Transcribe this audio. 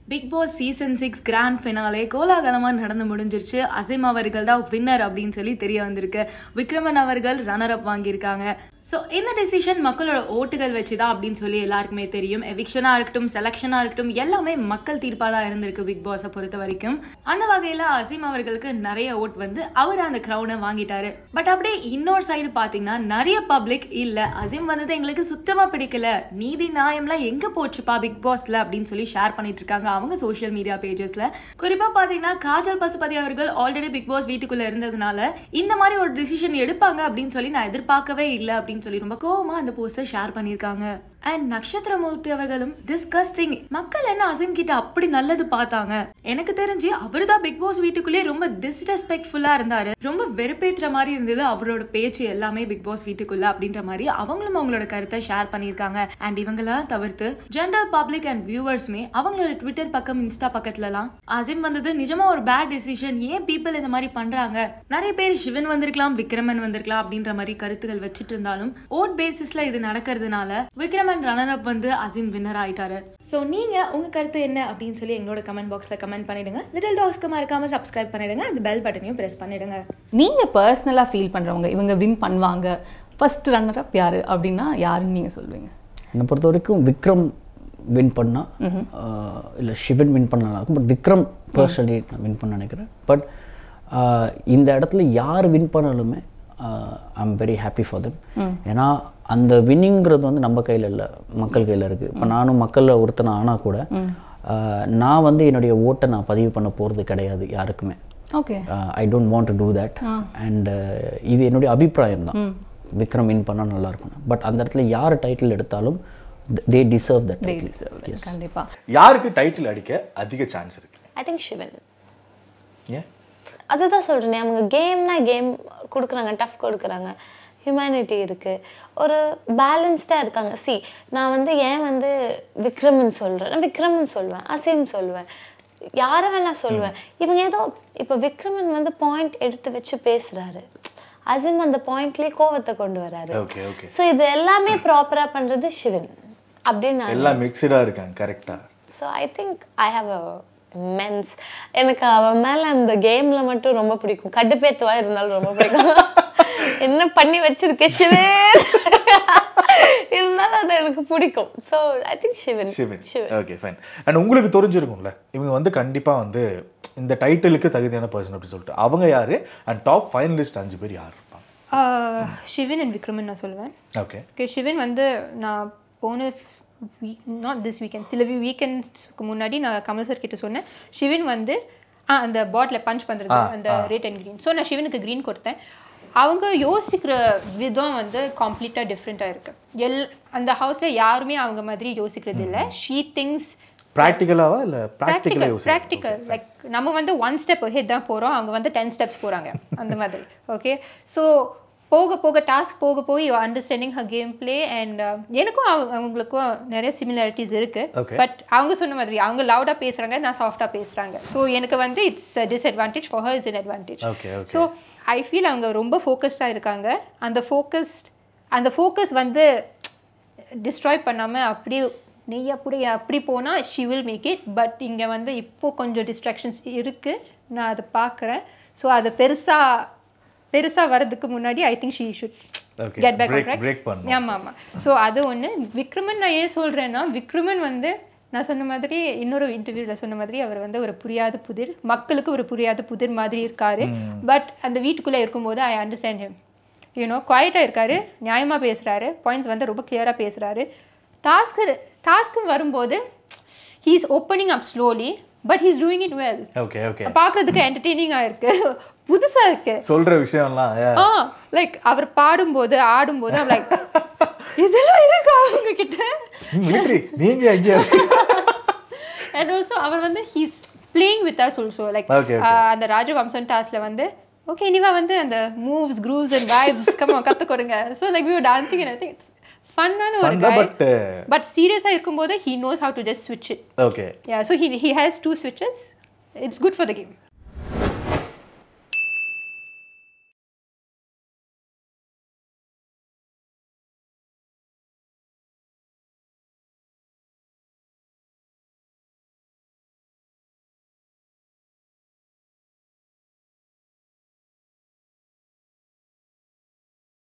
Big Boss season six grand finale கோலாகலமாக நடந்து முடிஞ்சிருச்சு அசீம் அவர்கள் தான் வின்னர் அப்படின்னு சொல்லி தெரிய வந்திருக்கு விக்ரமன் அவர்கள் ரன்னர் அப் வாங்கியிருக்காங்க ஸோ இந்த டெசிஷன் மக்களோட ஓட்டுகள் வச்சு தான் அப்படின்னு சொல்லி எல்லாருக்குமே தெரியும் எவிக்ஷனாக இருக்கட்டும் செலெக்ஷனாக இருக்கட்டும் எல்லாமே மக்கள் தீர்ப்பாக தான் இருந்திருக்கு பிக் பாஸை பொறுத்த வரைக்கும் அந்த வகையில் அசீம் அவர்களுக்கு நிறைய ஓட் வந்து அவர் அந்த க்ரௌனை வாங்கிட்டாரு பட் அப்படியே இன்னொரு சைடு பார்த்தீங்கன்னா நிறைய பப்ளிக் இல்லை அசீம் வந்தது எங்களுக்கு சுத்தமாக பிடிக்கல நீதி நியாயம்லாம் எங்கே போச்சுப்பா பிக் பாஸ்ல அப்படின்னு சொல்லி ஷேர் பண்ணிட்டு இருக்காங்க அவங்க சோஷியல் மீடியா பேஜஸ்ல குறிப்பாக பார்த்தீங்கன்னா காஜல் பசுபதி அவர்கள் ஆல்ரெடி பிக் பாஸ் வீட்டுக்குள்ள இருந்ததுனால இந்த மாதிரி ஒரு டிசிஷன் எடுப்பாங்க அப்படின்னு சொல்லி நான் எதிர்பார்க்கவே இல்லை அப்படின்னு சொல்லி ரொம்ப கோவமா அந்த போஸ்டர் ஷேர் பண்ணியிருக்காங்க அண்ட் நட்சத்திரமூர்த்தி அவர்களும் டிஸ்கஸ்டிங் மக்கள் என்ன அசீம் கிட்ட அப்படி நல்லது பார்த்தாங்க எனக்கு தெரிஞ்சு அவர் தான் பிக் பாஸ் வீட்டுக்குள்ளே ரொம்ப டிஸ்ரெஸ்பெக்ட்ஃபுல்லா இருந்தாரு ரொம்ப வெறுப்பேத்துற மாதிரி இருந்தது அவரோட பேச்சு எல்லாமே பிக் பாஸ் வீட்டுக்குள்ள அப்படின்ற மாதிரி அவங்களும் அவங்களோட கருத்தை ஷேர் பண்ணியிருக்காங்க அண்ட் இவங்கெல்லாம் தவிர்த்து ஜென்ரல் பப்ளிக் அண்ட் வியூவர்ஸுமே அவங்களோட ட்விட்டர் பக்கம் இன்ஸ்டா பக்கத்துலலாம் அசீம் வந்தது நிஜமா ஒரு பேட் டிசிஷன் ஏன் பீப்புள் இந்த மாதிரி பண்றாங்க நிறைய பேர் சிவன் வந்திருக்கலாம் விக்ரமன் வந்திருக்கலாம் அப்படின்ற மாதிரி கருத்துகள் வச்சுட்டு இருந்தாலும் ஓட் பேசிஸ்ல இது நடக்கிறதுனால விக்ரமன் ரன்னர் அப் வந்து அசீம் வின்னர் ஆயிட்டாரு ஸோ நீங்க உங்க கருத்து என்ன அப்படின்னு சொல்லி எங்களோட கமெண்ட் பாக்ஸ்ல கமெண்ட் பண்ணிடுங்க லிட்டில் டாக்ஸ்க்கு மறக்காம சப்ஸ்கிரைப் பண்ணிடுங்க அந்த பெல் பட்டனையும் பிரஸ் பண்ணிடுங்க நீங்கள் பர்சனலாக ஃபீல் பண்ணுறவங்க இவங்க வின் பண்ணுவாங்க ஃபர்ஸ்ட் ரன்னர் அப் யார் அப்படின்னா யாருன்னு நீங்கள் சொல்லுவீங்க என்னை பொறுத்த வரைக்கும் விக்ரம் வின் பண்ணா இல்லை சிவன் வின் பண்ண நல்லா இருக்கும் பட் விக்ரம் பர்சனலி நான் வின் பண்ண நினைக்கிறேன் பட் இந்த இடத்துல யார் வின் பண்ணாலுமே I am very happy for them ஏன்னா அந்த வின்னிங்கிறது வந்து நம்ம கையில் இல்லை மக்கள் கையில் இருக்குது இப்போ நானும் மக்களில் ஒருத்தனை ஆனால் கூட ஆஹ், நான் வந்து என்னுடைய ஓட்டை நான் பதிவு பண்ண போகிறது கிடையாது யாருக்குமே okay I don't want to do that and இது என்னுடைய அபிப்பிராயம் தான் விக்ரம் வின் பண்ணால் நல்லா இருக்கும் பட் அந்த இடத்துல யார் டைட்டில் எடுத்தாலும் தே டிசர்வ் தட் டைட்டில் கண்டிப்பாக யாருக்கு டைட்டில் அடிக்க அதிக சான்ஸ் இருக்கு ஐ திங்க் சிவன் ஏன் அதுதான் சொல்கிறேனே அவங்க கேம்னா கேம் கொடுக்குறாங்க டஃப் கொடுக்குறாங்க ஹியூமனிட்டி இருக்குது ஒரு பேலன்ஸ்டாக இருக்காங்க சி நான் வந்து ஏன் வந்து விக்ரமன் சொல்கிறேன் நான் விக்ரமன் சொல்வேன் அசீம் சொல்வேன் யாரை வேணா சொல்வேன் இவங்க ஏதோ இப்போ விக்ரமன் வந்து பாயிண்ட் எடுத்து வச்சு பேசுகிறாரு அசீம் அந்த பாயிண்ட்லேயே கோவத்தை கொண்டு வராரு ஓகே ஓகே ஸோ இது எல்லாமே ப்ராப்பராக பண்ணுறது சிவன் அப்படின்னு நான் எல்லாம் மிக்சடா இருக்காங்க கரெக்டா so I think I have a mens எனக்கு அவன் மேலே அந்த கேமில் மட்டும் ரொம்ப பிடிக்கும் கடுப்பேத்துவா இருந்தாலும் ரொம்ப பிடிக்கும் என்ன பண்ணி வச்சிருக்க சிவன் இருந்தாலும் அது எனக்கு பிடிக்கும் so I think Sivan Sivan Sivan okay fine and உங்களுக்கு தெரிஞ்சிருக்கும்ல இவங்க வந்து கண்டிப்பா வந்து இந்த டைட்டிலுக்கு தகுதியான பர்சன் அப்படி சொல்லிட்டு அவங்க யாரு அண்ட் டாப் ஃபைனலிஸ்ட் அஞ்சு பேர் யார் இருப்பாங்க ஷிவின் அண்ட் விக்ரமன் நான் சொல்லுவேன் ஓகே ஓகே ஷிவின் வந்து நான் போன வீக் நாட் திஸ் வீக்கெண்ட் சில வீக்கெண்ட்ஸ்க்கு முன்னாடி நான் கமல் சார் கிட்ட சொன்னேன் ஷிவின் வந்து ஆ அந்த பாட்டில் பஞ்ச் பண்ணுறது அந்த ரெட் அண்ட் க்ரீன் ஸோ நான் ஷிவனுக்கு க்ரீன் கொடுத்தேன் அவங்க யோசிக்கிற விதம் வந்து கம்ப்ளீட்டாக டிஃப்ரெண்ட்டாக இருக்கு எல் அந்த ஹவுஸில் யாருமே அவங்க மாதிரி யோசிக்கிறது இல்லை ஷீ திங்ஸ் ப்ராக்டிக்கலாவா இல்ல ப்ராக்டிக்கலா ப்ராக்டிக்கல் யோசிச்சு ப்ராக்டிக்கல் லைக் நம்ம வந்து ஒன் ஸ்டெப் ஹெட் தான் போகிறோம் அவங்க வந்து டென் ஸ்டெப்ஸ் போகிறாங்க அந்த மாதிரி ஓகே ஸோ போக போக டாஸ்க் போக போய் understanding her game play and எனக்கும் அவங்க- அவங்களுக்கும் நிறைய சிமிலாரிட்டிஸ் இருக்கு Okay. பட் அவங்க சொன்ன மாதிரி அவங்க லவுடாக பேசுகிறாங்க நான் சாஃப்டாக பேசுகிறாங்க ஸோ எனக்கு வந்து it's disadvantage for her is an advantage okay okay so I feel அவங்க ரொம்ப ஃபோக்கஸ்டாக இருக்காங்க அந்த ஃபோக்கஸ்ட் அந்த ஃபோக்கஸ் வந்து டிஸ்ட்ராய் பண்ணாமல் அப்படியே நீ அப்படி அப்படி போனால் she will make it but இங்கே வந்து இப்போ கொஞ்சம் டிஸ்ட்ராக்ஷன்ஸ் இருக்குது நான் அதை பார்க்குறேன் ஸோ அது பெருசாக பெருசாக வர்றதுக்கு முன்னாடி I think she should Okay. Get back Break- track break பண்ணணும். ஆமாம் ஆமாம் ஸோ அது ஒன்று விக்ரமன் நான் ஏன் சொல்கிறேன்னா விக்ரமன் வந்து நான் சொன்ன மாதிரி இன்னொரு இன்டர்வியூவில் சொன்ன மாதிரி அவர் வந்து ஒரு புரியாத புதிர் மக்களுக்கு ஒரு புரியாத புதிர் மாதிரி இருக்காரு பட் அந்த வீட்டுக்குள்ளே இருக்கும்போது ஐ அண்டர்ஸ்டாண்ட் ஹிம் யூனோ குவாய்ட்டாக இருக்காரு நியாயமாக பேசுகிறாரு பாயிண்ட்ஸ் வந்து ரொம்ப கிளியராக பேசுகிறாரு டாஸ்க்கு டாஸ்க்கு வரும்போது he is opening up slowly but he's doing it well okay okay பார்க்குறதுக்கு என்டர்டெய்னிங்காக இருக்கு புதுசாக இருக்கு சொல்ற விஷயம்லாம் yeah. ஆ லைக் அவர் பாடும்போது ஆடும்போது லைக் இதெல்லாம் இருக்கா அவங்க கிட்ட மிலிட்ரி நீங்க எங்க அண்ட் ஆல்சோ அவர் வந்து he's playing with us also like Okay, okay. அந்த ராஜவம்சன் டாஸ்ல வந்து ஓகே நீவா வந்து அந்த moves grooves and vibes come கற்றுக்கொடுங்க so like we dancing and I think ஃபன்னான ஒரு Fun தான், guy but, uh, பட் சீரியஸாக இருக்கும்போது he knows how to just ஸ்விட்ச் it okay yeah so he he has two ஸ்விட்சஸ் it's good for the game